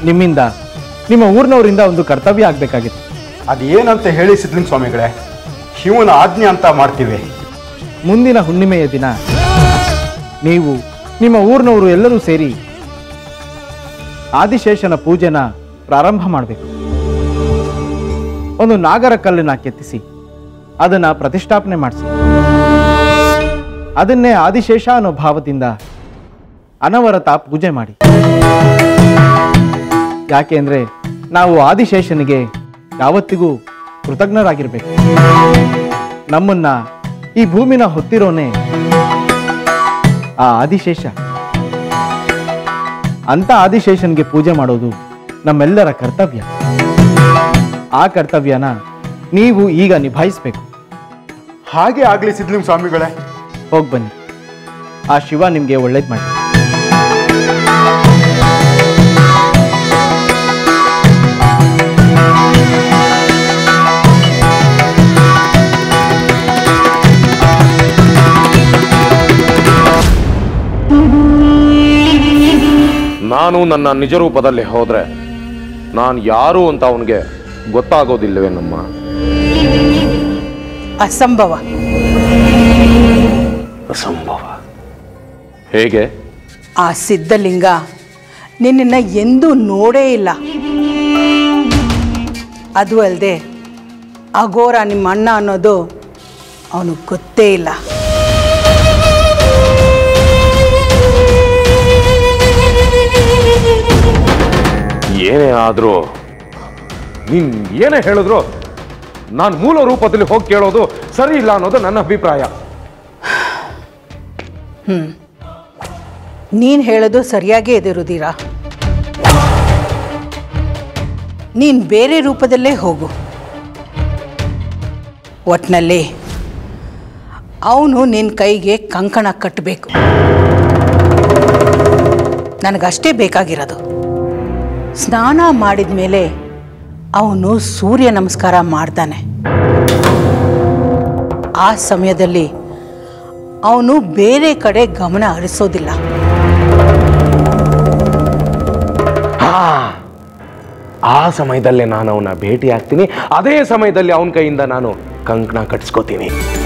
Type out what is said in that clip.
ನಿಮ್ಮಿಂದ ನಿಮ್ಮ ಊರಿನವರಿಂದ ಒಂದು ಕರ್ತವ್ಯ ಆಗಬೇಕಾಗಿತ್ತು ಅದೇನಂತ ಹೇಳಿ ಸಿದ್ಲಿಂಗ ಸ್ವಾಮಿಗಳೇ ಶಿವನ ಆಜ್ಞೆ ಅಂತ ಮಾಡ್ತೀವಿ ಮುಂದಿನ ಹುಣ್ಣಿಮೆಯ ದಿನ ನೀವು ನಿಮ್ಮ ಊರಿನವರು ಎಲ್ಲರೂ ಸೇರಿ ಆದಿಶೇಷನ ಪೂಜೆನ ಪ್ರಾರಂಭ ಮಾಡಬೇಕು ಒಂದು ನಾಗರ ಕಲ್ಲನ್ನ ಕೆತ್ತಿಸಿ ಅದನ್ನ ಪ್ರತಿಷ್ಠಾಪನೆ ಮಾಡಿಸಿ ಅದನ್ನೇ ಆದಿಶೇಷ ಅನ್ನೋ ಭಾವದಿಂದ ಅನವರತ ಪೂಜೆ ಮಾಡಿ ಯಾಕೆ ಅಂದ್ರೆ ನಾವು ಆದಿಶೇಷನಿಗೆ ಯಾವತ್ತಿಗೂ ಕೃತಜ್ಞರಾಗಿರ್ಬೇಕು ನಮ್ಮನ್ನ ಈ ಭೂಮಿನ ಹೊತ್ತಿರೋನೆ ಆ ಆದಿಶೇಷ ಅಂತ ಆದಿಶೇಷನ್ಗೆ ಪೂಜೆ ಮಾಡೋದು ನಮ್ಮೆಲ್ಲರ ಕರ್ತವ್ಯ ಆ ಕರ್ತವ್ಯನ ನೀವು ಈಗ ನಿಭಾಯಿಸ್ಬೇಕು ಹಾಗೆ ಆಗ್ಲಿ ಸಿದ್ಲಿಂಗ ಸ್ವಾಮಿಗಳೇ ಹೋಗಿ ಬನ್ನಿ ಆ ಶಿವ ನಿಮಗೆ ಒಳ್ಳೇದು ಮಾಡಿ ನಾನು ನನ್ನ ನಿಜ ರೂಪದಲ್ಲಿ ಹೋದ್ರೆ ನಾನು ಯಾರು ಅಂತ ಅವನಿಗೆ ಗೊತ್ತಾಗೋದಿಲ್ಲವೇನಮ್ಮ ಅಸಂಭವ ಅಸಂಭವ ಹೇಗೆ ಆ ಸಿದ್ಧಲಿಂಗ ನಿನ್ನನ್ನ ಎಂದೂ ನೋಡೇ ಇಲ್ಲ ಅದು ಅಲ್ಲದೆ ಅಘೋರ ನಿಮ್ಮ ಅಣ್ಣ ಅನ್ನೋದು ಅವನು ಗೊತ್ತೇ ಇಲ್ಲ ಏನೇ ಆದರೂ ನೀನ್ ಏನೇ ಹೇಳಿದ್ರು ನಾನು ಮೂಲ ರೂಪದಲ್ಲಿ ಹೋಗಿ ಕೇಳೋದು ಸರಿ ಇಲ್ಲ ಅನ್ನೋದು ನನ್ನ ಅಭಿಪ್ರಾಯ ನೀನು ಹೇಳೋದು ಸರಿಯಾಗೇ ಇದೆ ರುಧಿರ ನೀನು ಬೇರೆ ರೂಪದಲ್ಲೇ ಹೋಗು ಒಟ್ನಲ್ಲಿ ಅವನು ನಿನ್ನ ಕೈಗೆ ಕಂಕಣ ಕಟ್ಟಬೇಕು ನನಗಷ್ಟೇ ಬೇಕಾಗಿರೋದು ಸ್ನಾನ ಮಾಡಿದ ಮೇಲೆ ಅವನು ಸೂರ್ಯ ನಮಸ್ಕಾರ ಮಾಡ್ತಾನೆ ಆ ಸಮಯದಲ್ಲಿ ಅವನು ಬೇರೆ ಕಡೆ ಗಮನ ಹರಿಸೋದಿಲ್ಲ ಆ ಸಮಯದಲ್ಲೇ ನಾನು ಅವನ ಭೇಟಿ ಆಗ್ತೀನಿ ಅದೇ ಸಮಯದಲ್ಲಿ ಅವನ ಕೈಯಿಂದ ನಾನು ಕಂಕಣ ಕಟ್ಸ್ಕೋತೀನಿ